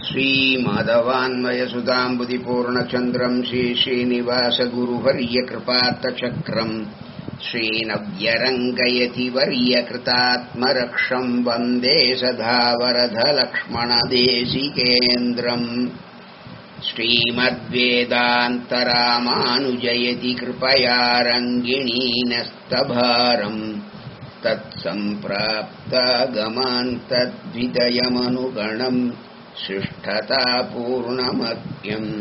श्रीमाधवान्वयसुताम्बुदिपूर्णचन्द्रम् श्रीश्रीनिवासगुरुवर्यकृपात्तचक्रम् श्रीनव्यरङ्गयति वर्यकृतात्मरक्षम् वन्दे सधावरधलक्ष्मणदेशिकेन्द्रम् श्रीमद्वेदान्तरामानुजयति कृपया रङ्गिणीनस्तभारम् तत्सम्प्राप्तागमान् तद्विदयमनुगणम् शिष्ठतापूर्णमत्यम्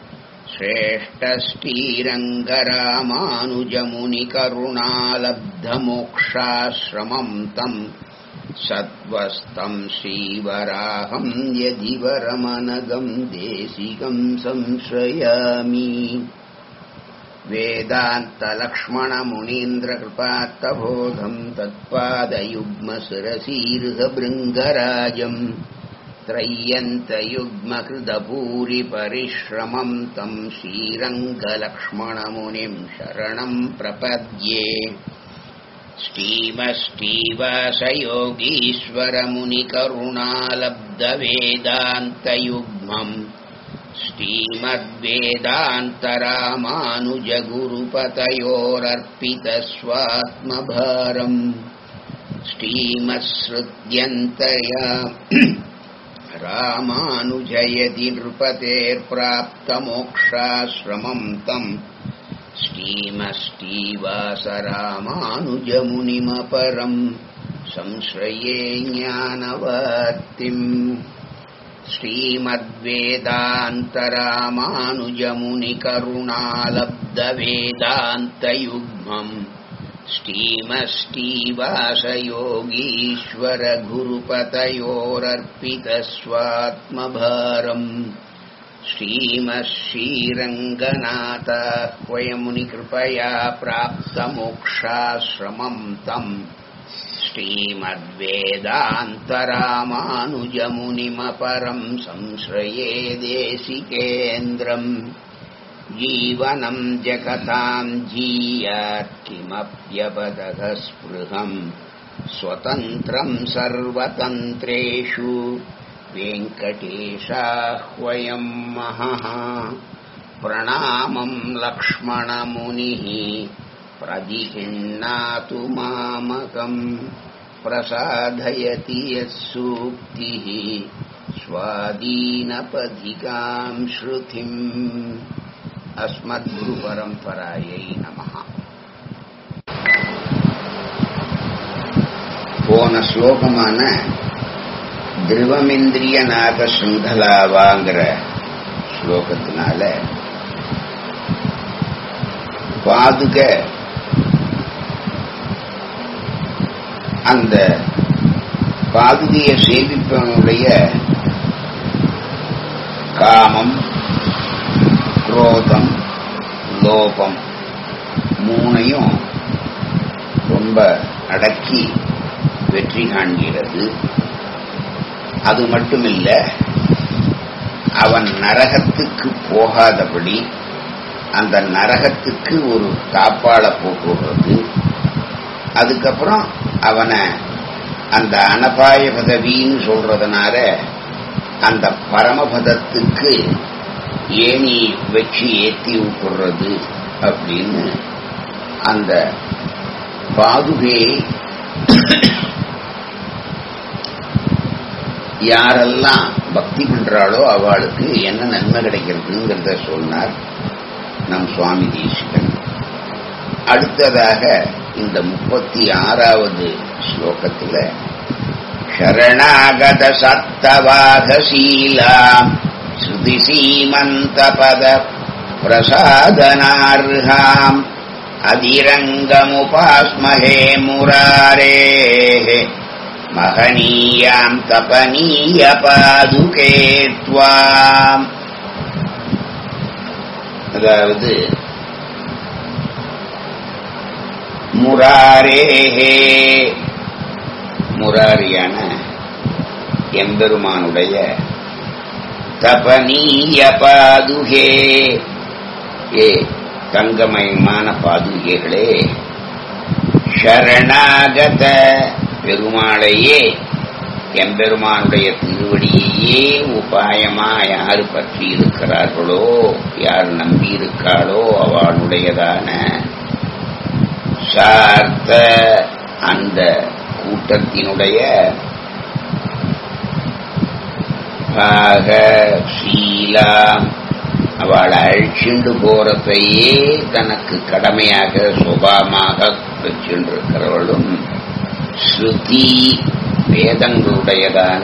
श्रेष्ठश्रीरङ्गरामानुजमुनिकरुणालब्धमोक्षाश्रमम् तम् सत्त्वस्तम् श्रीवराहम् यदि वरमनगम् देशिकम् संश्रयामि वेदान्तलक्ष्मणमुनीन्द्रकृपात्तबोधम् तत्पादयुग्मशिरसीर्हभृङ्गराजम् त्रय्यन्तयुग्मकृतभूरिपरिश्रमम् तम् श्रीरङ्गलक्ष्मणमुनिम् शरणम् प्रपद्ये श्रीमष्टीवासयोगीश्वरमुनिकरुणालब्धवेदान्तयुग्मम् श्रीमद्वेदान्तरामानुजगुरुपतयोरर्पितस्वात्मभारम् श्रीमत्सृत्यन्तया रामानुजयति नृपतेर्प्राप्तमोक्षाश्रमम् तम् श्रीमष्टीवासरामानुजमुनिमपरम् संश्रये ज्ञानवर्तिम् श्रीमद्वेदान्तरामानुजमुनिकरुणालब्धवेदान्तयुग्मम् श्रीमष्टीवासयोगीश्वरगुरुपतयोरर्पितस्वात्मभारम् श्रीमश्रीरङ्गनाथाह्वयमुनिकृपया प्राप्तमोक्षाश्रमम् तम् श्रीमद्वेदान्तरामानुजमुनिमपरम् संश्रये देशिकेन्द्रम् जीवनम् जगताम् जीयात् किमप्यपदः स्पृहम् स्वतन्त्रम् सर्वतन्त्रेषु वेङ्कटेशाह्वयम् महः प्रणामम् लक्ष्मणमुनिः प्रदिहिण्णातु मामकम् प्रसादयति यत्सूक्तिः स्वादीनपथिकाम् श्रुतिम् अस्मद्गुरुपरम्परायै नमः போன ஸ்லோகமான திருவமிந்திரிய நாக சுங்கலாவாங்கிற ஸ்லோகத்தினால பாதுக அந்த பாதுகையை சேவிப்பவனுடைய காமம் குரோதம் லோபம் மூணையும் ரொம்ப அடக்கி வெற்றி காண்கிறது அது மட்டுமில்ல அவன் நரகத்துக்கு போகாதபடி அந்த நரகத்துக்கு ஒரு காப்பாள போக்குறது அதுக்கப்புறம் அவனை அந்த அனபாய பதவின்னு சொல்றதுனால அந்த பரமபதத்துக்கு ஏணி வச்சு ஏத்தி விட்டுறது அப்படின்னு அந்த பாதுகையை யாரெல்லாம் பக்தி பண்றாளோ அவளுக்கு என்ன நன்மை கிடைக்கிறதுங்கிறத சொன்னார் நம் சுவாமி தேசிகன் அடுத்ததாக இந்த முப்பத்தி ஆறாவது ஸ்லோகத்துல சரணாகத சத்தவாகசீலாம் ஸ்ருதி சீமந்த பத பிரசாதனார்ஹாம் அதிரங்கமுபாஸ்மஹே முராரேः மகனீயாம் தபனீய பாதுகே துவாம் அதாவது முராரேஹே முராரியான எம்பெருமானுடைய தபனீய பாதுகே ஏ தங்கமயமான பாதுகைகளே சரணாகத பெருமாளையே எம்பெருமானுடைய திருவடியையே உபாயமா யாரு பற்றி இருக்கிறார்களோ யார் நம்பி இருக்காளோ அவளுடையதான சார்த்த அந்த கூட்டத்தினுடைய பாக சீலாம் அவள் அழிச்சுண்டு போறதையே தனக்கு கடமையாக சுபாவமாக வச்சுருக்கிறவளும் ஸ்ருதி வேதங்களுடையதான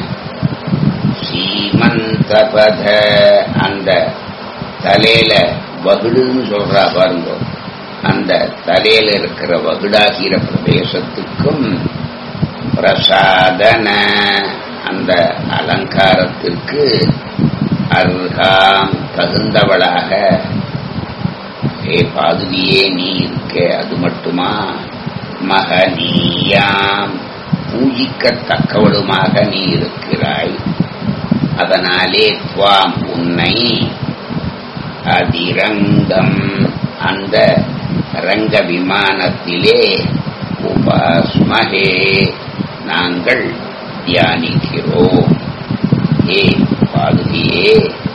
சீமந்தபத அந்த தலையில வகுடுன்னு சொல்றா பாருங்க அந்த தலையில இருக்கிற வகுடாகிற பிரதேசத்துக்கும் பிரசாதன அந்த அலங்காரத்திற்கு அர்ஹாம் தகுந்தவளாக ஏ பாதுவியே நீ இருக்க அது மட்டுமா மகனீயாம் பூஜிக்கத்தக்கவளுமாக நீ இருக்கிறாய் அதனாலே துவாம் உன்னை அதிரங்கம் அந்த ரங்க விமானத்திலே உபாஸ்மகே நாங்கள் தியானிக்கிறோம் ஏ பாதுகியே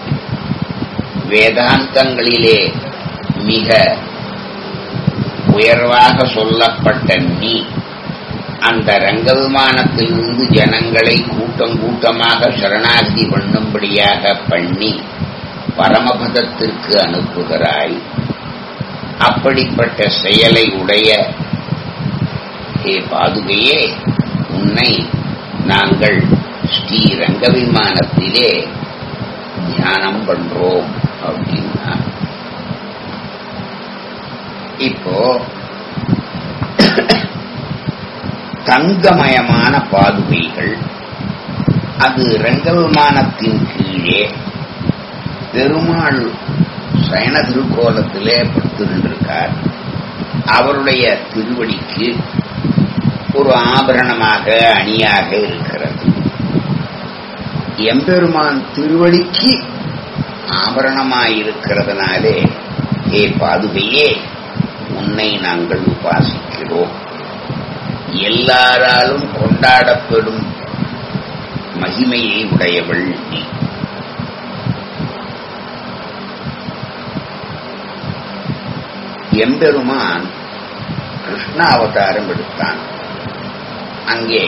வேதாந்தங்களிலே மிக உயர்வாக சொல்லப்பட்ட நீ அந்த ரங்க விமானத்திலிருந்து ஜனங்களை கூட்டம் கூட்டமாக சரணாகதி பண்ணும்படியாக பண்ணி பரமபதத்திற்கு அனுப்புகிறாய் அப்படிப்பட்ட செயலை உடைய ஹே பாதுகையே உன்னை நாங்கள் ஸ்ரீ ரங்க விமானத்திலே தியானம் பண்றோம் அப்படின்னா இப்போ தங்கமயமான பாதுகைகள் அது ரங்க விமானத்தின் கீழே பெருமாள் சயன திருக்கோலத்திலே படுத்திருந்திருக்கார் அவருடைய திருவடிக்கு ஒரு ஆபரணமாக அணியாக இருக்கிறது எம்பெருமான் திருவடிக்கு ஆபரணமாயிருக்கிறதுனாலே ஏ பாதுகையே உன்னை நாங்கள் உபாசிக்கிறோம் எல்லாராலும் கொண்டாடப்படும் மகிமையை உடையவள் நீ எம்பெருமான் கிருஷ்ண அவதாரம் எடுத்தான் அங்கே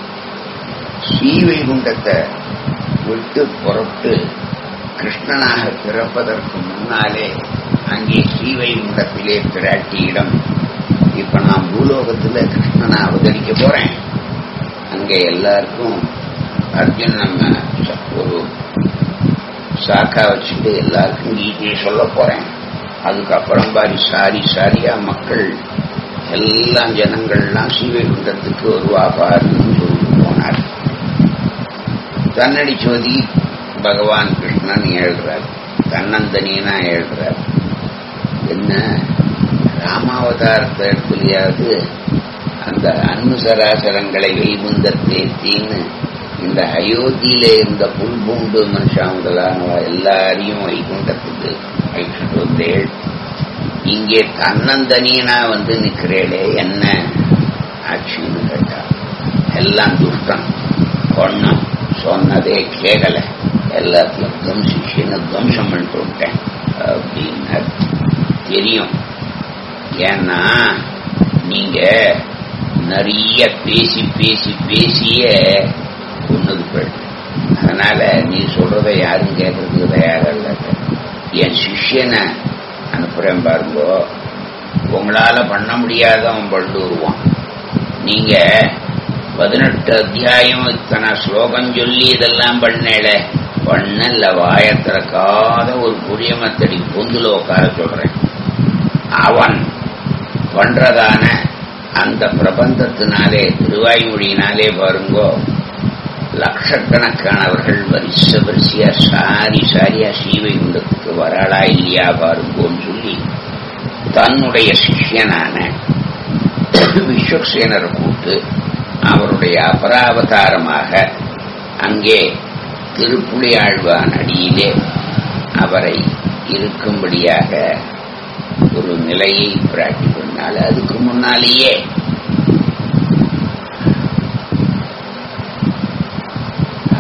ஸ்ரீவைகுண்டத்தை விட்டு புறப்பட்டு கிருஷ்ணனாக பிறப்பதற்கு முன்னாலே அங்கே ஸ்ரீவைகுண்டத்திலே பிராட்டியிடம் இப்ப நான் பூலோகத்துல கிருஷ்ணனை அவதரிக்க போறேன் அங்க எல்லாருக்கும் அர்ஜுன் நம்ம ஒரு சாக்கா வச்சுட்டு எல்லாருக்கும் கீதையை சொல்ல போறேன் அதுக்கப்புறம் பாரி சாரி சாரியா மக்கள் எல்லாம் ஜனங்கள்லாம் ஸ்ரீவைகுண்டத்துக்கு வருவாபாருன்னு சொல்லிட்டு போனார் தன்னடி சோதி பகவான் கிருஷ்ணன் எழுதுறார் தன்னந்தனியனா எழுதுறார் என்ன ராமாவதாரத்தை இடத்துலயாவது அந்த அன்னுசராசரங்களை வைகுந்த தேத்தின்னு இந்த அயோத்தியில இருந்த புல்பூண்டு மனுஷாங்களான எல்லாரையும் வைகுண்டத்துக்கு அழைச்சிட்டு வந்தேள் இங்கே தன்னந்தனியனா வந்து நிக்கிறேளே என்ன ஆட்சின்னு கேட்டா எல்லாம் துஷ்டம் பொண்ணம் சொன்னதே கேட்கல எல்லாத்தையும் துவம்சிச்சுன்னு துவம்சம் பண்ணிட்டு விட்டேன் அப்படின்னார் தெரியும் ஏன்னா நீங்க நிறைய பேசி பேசி பேசிய ஒண்ணுது போயிட்டு அதனால நீ சொல்றத யாரும் கேட்கறதுக்கு தயாரா இல்லை என் சிஷ்யனை அனுப்புறேன் பாருங்கோ உங்களால பண்ண முடியாதவன் பண்டு வருவான் நீங்க பதினெட்டு அத்தியாயம் இத்தனை ஸ்லோகம் சொல்லி இதெல்லாம் பண்ணல பண்ணல வாய திறக்காத ஒரு புரியமத்தடி பொந்துல உட்கார சொல்றேன் அவன் பண்றதான அந்த பிரபந்தத்தினாலே திருவாய்மொழியினாலே பாருங்கோ லட்சக்கணக்கானவர்கள் வரிச வரிசையா சாரி சாரியா ஸ்ரீவைகுண்டத்துக்கு வராளா இல்லையா பாருங்கோன்னு சொல்லி தன்னுடைய சிஷ்யனான விஸ்வக்சேனரை கூட்டு அவருடைய அபராவதாரமாக அங்கே திருப்புலியாழ்வான் அடியிலே அவரை இருக்கும்படியாக ஒரு நிலையை பிராட்டி பண்ணால் அதுக்கு முன்னாலேயே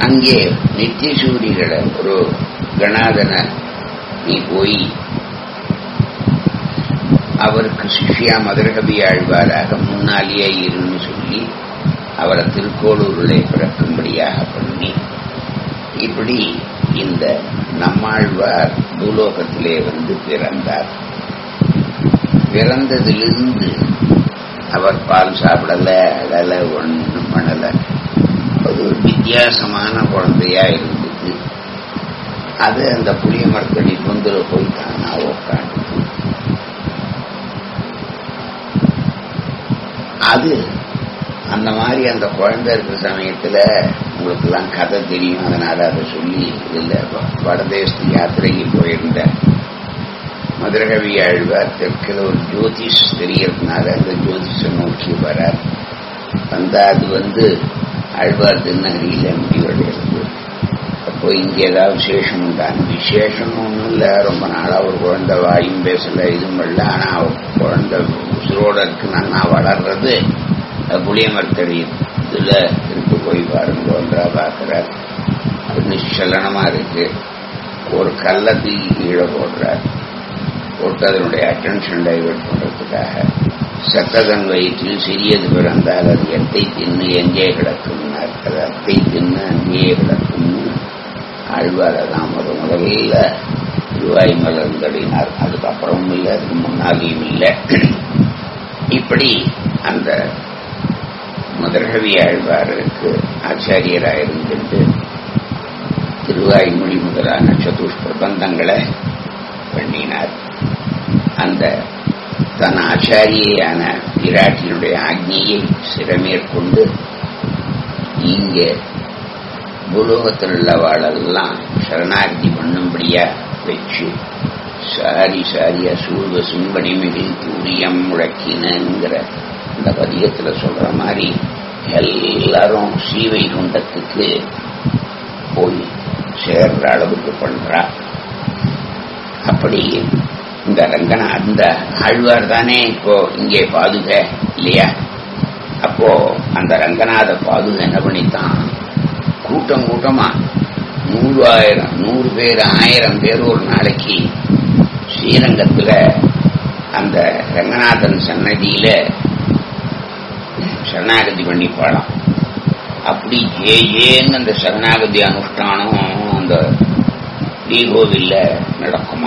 அங்கே நித்திய சூரிகளை ஒரு கணாதன நீ போய் அவருக்கு சிஷ்யா மதுரகவி ஆழ்வாராக முன்னாலேயே இருன்னு சொல்லி அவரை திருக்கோளூரிலே பிறக்கும்படியாக பண்ணி இப்படி இந்த நம்மாழ்வார் பூலோகத்திலே வந்து பிறந்தார் பிறந்ததிலிருந்து அவர் பால் சாப்பிடல அழல ஒன்றும் பண்ணல அது ஒரு வித்தியாசமான குழந்தையா இருந்தது அது அந்த புளிய மரத்தடி பொந்துல போய் தானா உட்காந்து அது அந்த மாதிரி அந்த குழந்தை இருக்கிற சமயத்துல உங்களுக்கு எல்லாம் கதை தெரியும் அதனால அதை சொல்லி இதுல வடதேசத்து யாத்திரைக்கு போயிருந்த மதுரகவி ஆழ்வார் தெற்கில் ஒரு ஜோதிஷ் தெரியறதுனால அந்த ஜோதிஷை நோக்கி வரார் வந்தா அது வந்து ஆழ்வார் திருநகரியில் முடிவடைகிறது அப்போ இங்க ஏதாவது விசேஷம் உண்டான விசேஷம் ஒன்றும் இல்லை ரொம்ப நாளா ஒரு குழந்தை வாயும் பேசல இதுவும் இல்லை ஆனா குழந்தை உசுரோட இருக்கு நன்னா வளர்றது புளிய மரத்தடி இதுல இருக்கு போய் பாருங்க ஒன்றா பார்க்கிறார் அது நிச்சலனமா இருக்கு ஒரு கல்லை தூக்கி கீழே போடுறார் போட்டு அதனுடைய அட்டென்ஷன் டைவெர்ட் பண்றதுக்காக சத்ததன் வயிற்றில் சிறியது பிறந்தால் அது எத்தை தின்னு எங்கே கிடக்கும்னார் அது அத்தை தின்னு அங்கேயே கிடக்கும்னு ஆழ்வார் அதான் முத முதல்ல திருவாய் மலர்ந்தடினார் அதுக்கப்புறமும் இல்லை அதுக்கு முன்னாலேயும் இல்லை இப்படி அந்த முதற்கவி ஆழ்வாருக்கு ஆச்சாரியராயிருந்துட்டு திருவாய்மொழி முதலான சதுஷ்பிரபந்தங்களை பண்ணினார் அந்த தன் ஆச்சாரியையான விராட்டினுடைய ஆக்னியை சிறமேற்கொண்டு இங்கே பூலோகத்தில் உள்ளவாளெல்லாம் சரணாகதி பண்ணும்படியா வச்சு சாரி சாரியா சூழ்வ சிம்பனிமிகு தூரியம் முழக்கினங்கிற இந்த பதிகத்துல சொல்ற மாதிரி எல்லாரும் சீவை குண்டத்துக்கு போய் சேர்ற அளவுக்கு பண்றா அப்படி இந்த ரங்கனா அந்த ஆழ்வார் தானே இப்போ இங்கே பாதுக இல்லையா அப்போ அந்த ரங்கநாத பாதுக என்ன பண்ணித்தான் கூட்டம் கூட்டமா நூறாயிரம் நூறு பேர் ஆயிரம் பேர் ஒரு நாளைக்கு ஸ்ரீரங்கத்துல அந்த ரங்கநாதன் சன்னதியில சரணாகதி பண்ணிப்பாளாம் அப்படி ஜே ஜேன்னு அந்த சரணாகதி அனுஷ்டானம் அந்த ஸ்ரீகோவில்ல நடக்குமா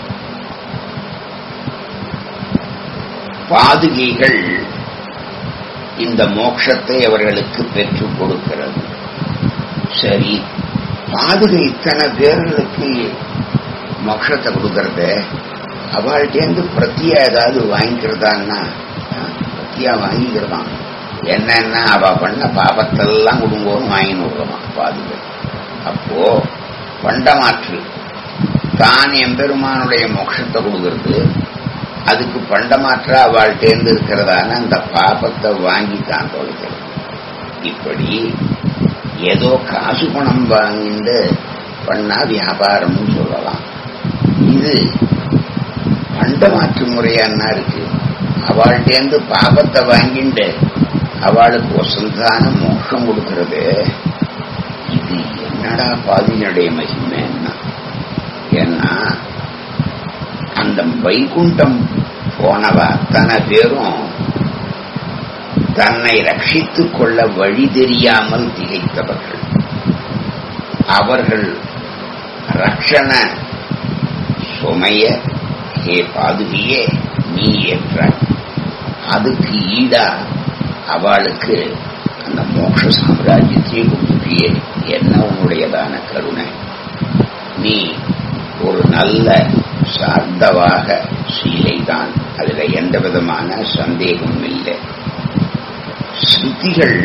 பாதுகைகள் இந்த மோட்சத்தை அவர்களுக்கு பெற்றுக் கொடுக்கிறது சரி பாதுகை இத்தனை பேர்களுக்கு மோட்சத்தை கொடுக்கறது அவள்கிட்டேருந்து பிரத்தியா ஏதாவது வாங்கிக்கிறதான்னா பிரத்தியா வாங்கிக்கிறதான் என்னன்னா அவ பண்ண பாபத்தெல்லாம் குடும்பம் வாங்கின்னு விடுறமா பாதுகை அப்போ பண்டமாற்று தான் எம்பெருமானுடைய மோட்சத்தை கொடுக்கறது அதுக்கு பண்டமாற்றா அவள்கிட்டேருந்து இருக்கிறதான அந்த பாபத்தை வாங்கி தான் தொலைக்கிறது இப்படி ஏதோ காசு பணம் வாங்கிட்டு பண்ணா வியாபாரம்னு சொல்லலாம் இது பண்டமாற்று முறையான்னா இருக்கு அவள்கிட்டேருந்து பாபத்தை வாங்கிட்டு அவளுக்கு வசந்தான மோஷம் கொடுக்கறது இது என்னடா பாதியினுடைய மகிமைன்னா ஏன்னா அந்த வைகுண்டம் போனவ அத்தனை பேரும் தன்னை ரட்சித்துக் கொள்ள வழி தெரியாமல் திகைத்தவர்கள் அவர்கள் ரட்சண சுமைய ஹே பாதுகியே நீ ஏற்றாய் அதுக்கு ஈடா அவளுக்கு அந்த மோட்ச சாம்ராஜ்யத்தையே கொடுத்துட்டியே என்ன உன்னுடையதான கருணை நீ ஒரு நல்ல சார்ந்தவாக சீலைதான் அதுல எந்த விதமான சந்தேகமும் இல்லை ஸ்ருதிகள்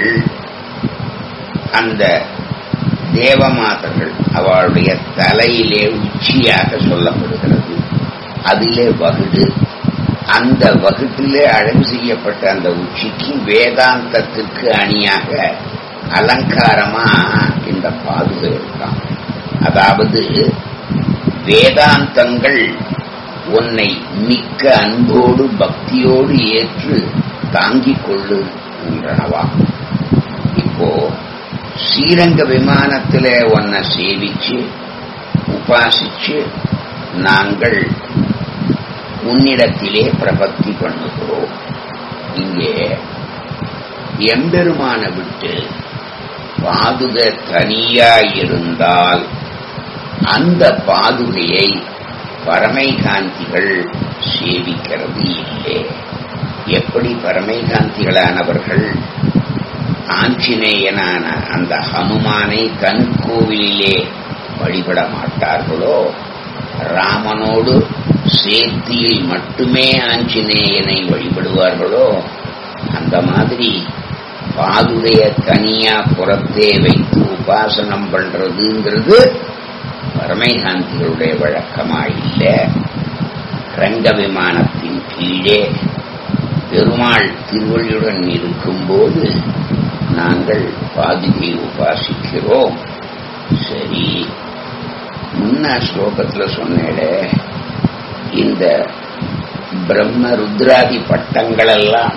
அந்த தேவமாதர்கள் அவளுடைய தலையிலே உச்சியாக சொல்லப்படுகிறது அதிலே வகுடு அந்த வகுட்டிலே அழகு செய்யப்பட்ட அந்த உச்சிக்கு வேதாந்தத்திற்கு அணியாக அலங்காரமா இந்த பாதுகை இருக்கான் அதாவது வேதாந்தங்கள் உன்னை மிக்க அன்போடு பக்தியோடு ஏற்று தாங்கிக் கொள்ளு என்றனவா இப்போ ஸ்ரீரங்க விமானத்துல உன்னை சேவிச்சு உபாசிச்சு நாங்கள் உன்னிடத்திலே பிரபத்தி பண்ணுகிறோம் இங்கே எம்பெருமான விட்டு பாதுக தனியாயிருந்தால் அந்த பாதுகையை பரமைகாந்திகள் சேவிக்கிறது இல்லை எப்படி பரமைகாந்திகளானவர்கள் ஆஞ்சநேயனான அந்த ஹனுமானை தன் கோவிலிலே வழிபட மாட்டார்களோ ராமனோடு சேர்த்தியில் மட்டுமே ஆஞ்சநேயனை வழிபடுவார்களோ அந்த மாதிரி பாதுடைய தனியா புறத்தே வைத்து உபாசனம் பண்றதுங்கிறது பரமைகாந்திகளுடைய வழக்கமா இல்லை ரங்க விமானத்தின் கீழே பெருமாள் திருவள்ளியுடன் இருக்கும்போது நாங்கள் பாதுகை உபாசிக்கிறோம் சரி முன்ன ஸ்லோகத்துல சொன்னேடே இந்த பிரம்ம ருத்ராதி பட்டங்கள் எல்லாம்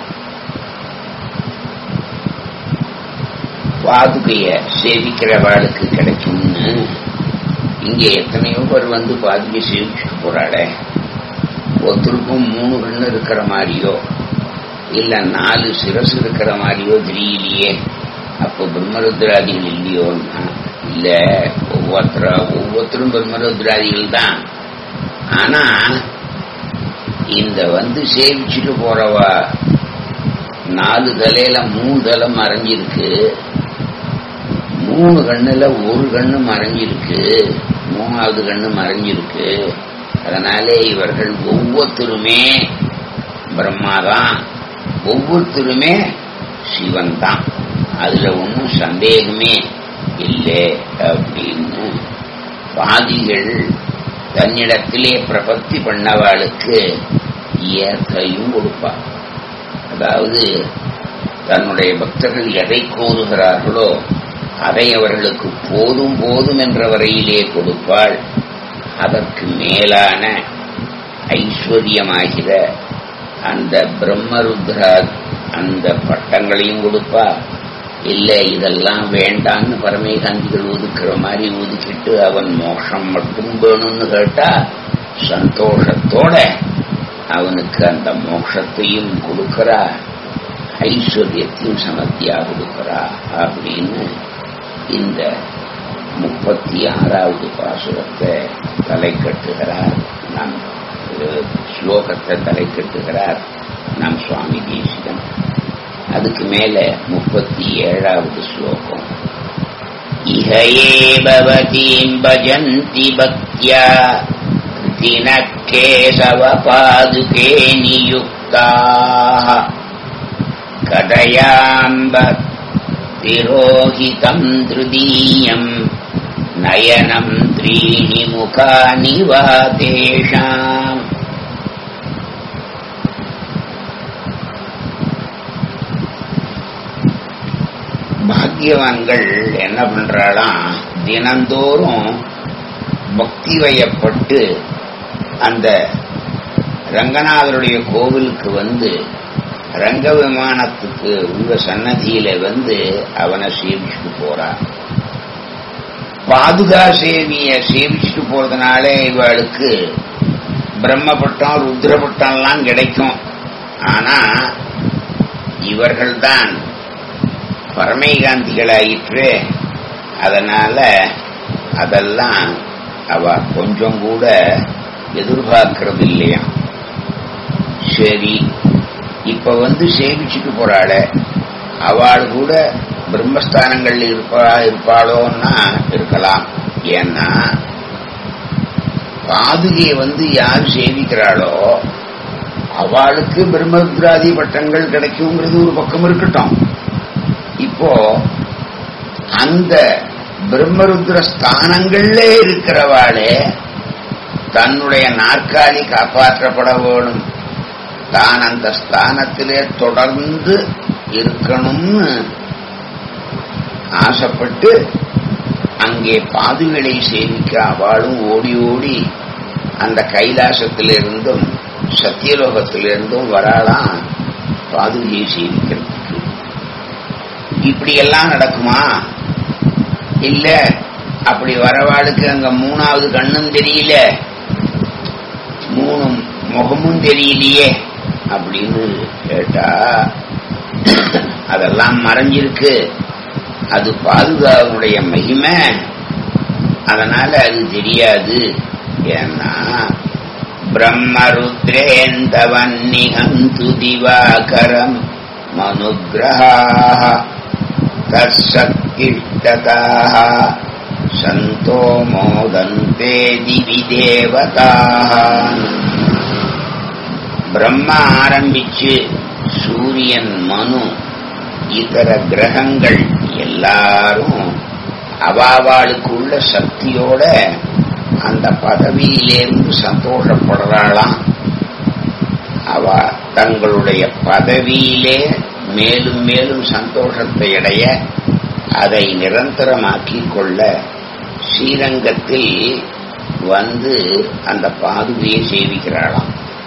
பாதுகைய சேவிக்கிறவாளுக்கு கிடைக்கும்னு இங்க எத்தனையோ பேர் வந்து பாதுகை சேவிச்சுட்டு போறாளே ஒருத்தருக்கும் மூணு கண்ணு இருக்கிற மாதிரியோ இல்ல நாலு சிரசு இருக்கிற மாதிரியோ தெரியலையே அப்போ பிரம்மருத்ராதிகள் இல்லையோன்னா இல்ல ஒவ்வொருத்தர ஒவ்வொருத்தரும் பிரம்மருத்ராதிகள் தான் ஆனா இந்த வந்து சேவிச்சுட்டு போறவா நாலு தலையில மூணு தலை மறைஞ்சிருக்கு மூணு கண்ணுல ஒரு கண்ணு மறைஞ்சிருக்கு மூணாவது கண்ணு மறைஞ்சிருக்கு அதனாலே இவர்கள் ஒவ்வொருத்தருமே பிரம்மாதான் ஒவ்வொருத்தருமே சிவன் தான் அதுல ஒன்றும் சந்தேகமே இல்லை அப்படின்னு பாதிகள் தன்னிடத்திலே பிரபத்தி பண்ணவாளுக்கு இயற்கையும் கொடுப்பா அதாவது தன்னுடைய பக்தர்கள் எதை கோருகிறார்களோ அதை அவர்களுக்கு போதும் போதும் என்ற வரையிலே கொடுப்பாள் அதற்கு மேலான ஐஸ்வர்யமாகிற அந்த பிரம்மருத்ரா அந்த பட்டங்களையும் கொடுப்பா இல்ல இதெல்லாம் வேண்டான்னு பரமேகாந்திகள் ஒதுக்குற மாதிரி ஒதுக்கிட்டு அவன் மோஷம் மட்டும் வேணும்னு கேட்டா சந்தோஷத்தோட அவனுக்கு அந்த மோட்சத்தையும் கொடுக்கிறா ஐஸ்வர்யத்தையும் சமத்தியா கொடுக்கிறா அப்படின்னு இந்த முப்பத்தி ஆறாவது பாசுரத்தை தலை கட்டுகிறார் நம் ஸ்லோகத்தை தலை கட்டுகிறார் நம் சுவாமி தேசிகன் அதுக்கு மேல முப்பத்தி ஏழாவது ஸ்லோகம் இகையே பவதீம் பஜந்தி பக்தியா கிருதின கேசவ பாதுகே நியுக்தாக கடயாம்ப திரோஹிதம் திருதீயம் நயனம் த்ரீணி முகானி வா தேஷாம் பாக்கியவான்கள் என்ன பண்றாளாம் தினந்தோறும் பக்தி வயப்பட்டு அந்த ரங்கநாதருடைய கோவிலுக்கு வந்து ரங்க விமானத்துக்கு உங்க சன்னதியில வந்து அவனை சேவிச்சுட்டு போறான் பாதுகா சேவிய சேவிச்சுட்டு போறதுனால இவளுக்கு பிரம்மபட்டம் ருத்ரபட்டம்லாம் கிடைக்கும் ஆனா இவர்கள்தான் பரமைகாந்திகளாயிற்று அதனால அதெல்லாம் அவ கொஞ்சம் கூட எதிர்பார்க்கறது இல்லையா சரி இப்ப வந்து சேவிச்சுட்டு போறாள அவள் கூட பிரம்மஸ்தானங்கள்ல இருப்பா இருப்பாளோன்னா இருக்கலாம் ஏன்னா பாதுகையை வந்து யார் சேவிக்கிறாளோ அவளுக்கு பிரம்மருத்ராதி பட்டங்கள் கிடைக்குங்கிறது ஒரு பக்கம் இருக்கட்டும் இப்போ அந்த பிரம்மருத்ர ஸ்தானங்கள்ல இருக்கிறவாளே தன்னுடைய நாற்காலி காப்பாற்றப்பட வேணும் தான் அந்த ஸ்தானத்திலே தொடர்ந்து இருக்கணும்னு ஆசைப்பட்டு அங்கே பாதுகளை சேவிக்க அவளும் ஓடி ஓடி அந்த கைலாசத்திலிருந்தும் சத்தியலோகத்திலிருந்தும் வராளாம் பாதுகையை சேவிக்கிறதுக்கு இப்படி எல்லாம் நடக்குமா இல்ல அப்படி வரவாளுக்கு அங்க மூணாவது கண்ணும் தெரியல மூணு முகமும் தெரியலையே அப்படின்னு கேட்டா அதெல்லாம் மறைஞ்சிருக்கு அது பாதுகாவனுடைய மகிமை அதனால அது தெரியாது ஏன்னா பிரம்மருத்ரேந்தவன்னிகந்து திவாகரம் மனுகிரகாः தற்சக்திஷ்டதாः சந்தோ மோதந்தே திவி தேவதாः பிரம்மா ஆரம்பிச்சு சூரியன் மனு இதர கிரகங்கள் எல்லாரும் அவாவாளுக்குள்ள சக்தியோட அந்த பதவியிலிருந்து சந்தோஷப்படுறாளாம் அவ தங்களுடைய பதவியிலே மேலும் மேலும் சந்தோஷத்தை அடைய அதை நிரந்தரமாக்கிக் கொள்ள ஸ்ரீரங்கத்தில் வந்து அந்த பாதுகையை சேவிக்கிறாளாம்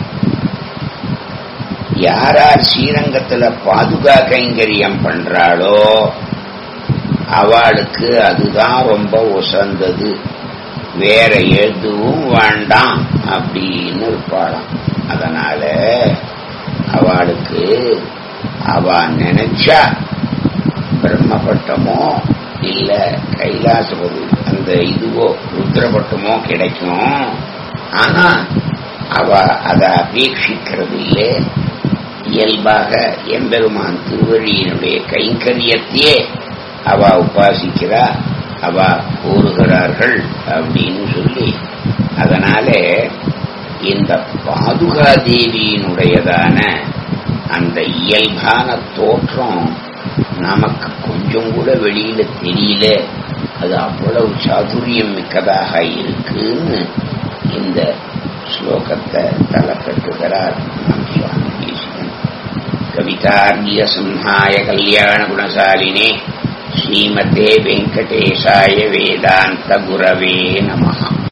யார் யார் ஸ்ரீரங்கத்துல பாதுகா கைங்கரியம் பண்றாளோ அவளுக்கு அதுதான் ரொம்ப உசந்தது வேற எதுவும் வேண்டாம் அப்படின்னு இருப்பாளாம் அதனால அவளுக்கு அவ நினைச்சா பிரம்மபட்டமோ இல்ல கைலாசபதி அந்த இதுவோ ருத்ரபட்டமோ கிடைக்கும் ஆனா அவ அதை அபேட்சிக்கிறது இல்லை இயல்பாக எம்பெருமான் திருவழியினுடைய கைங்கரியத்தையே அவ உபாசிக்கிறா அவ கூறுகிறார்கள் அப்படின்னு சொல்லி அதனால இந்த பாதுகா தேவியினுடையதான அந்த இயல்பான தோற்றம் நமக்கு கொஞ்சம் கூட வெளியில தெரியல அது அவ்வளவு சாதுரியம் மிக்கதாக இருக்குன்னு இந்த ஸ்லோகத்தை தலை கட்டுகிறார் நம் சுவாமி தேசிகன் கவிதார்கிய சிம்ஹாய கல்யாண குணசாலினே ஸ்ரீமதே வெங்கடேசாய வேதாந்த குரவே நமஹா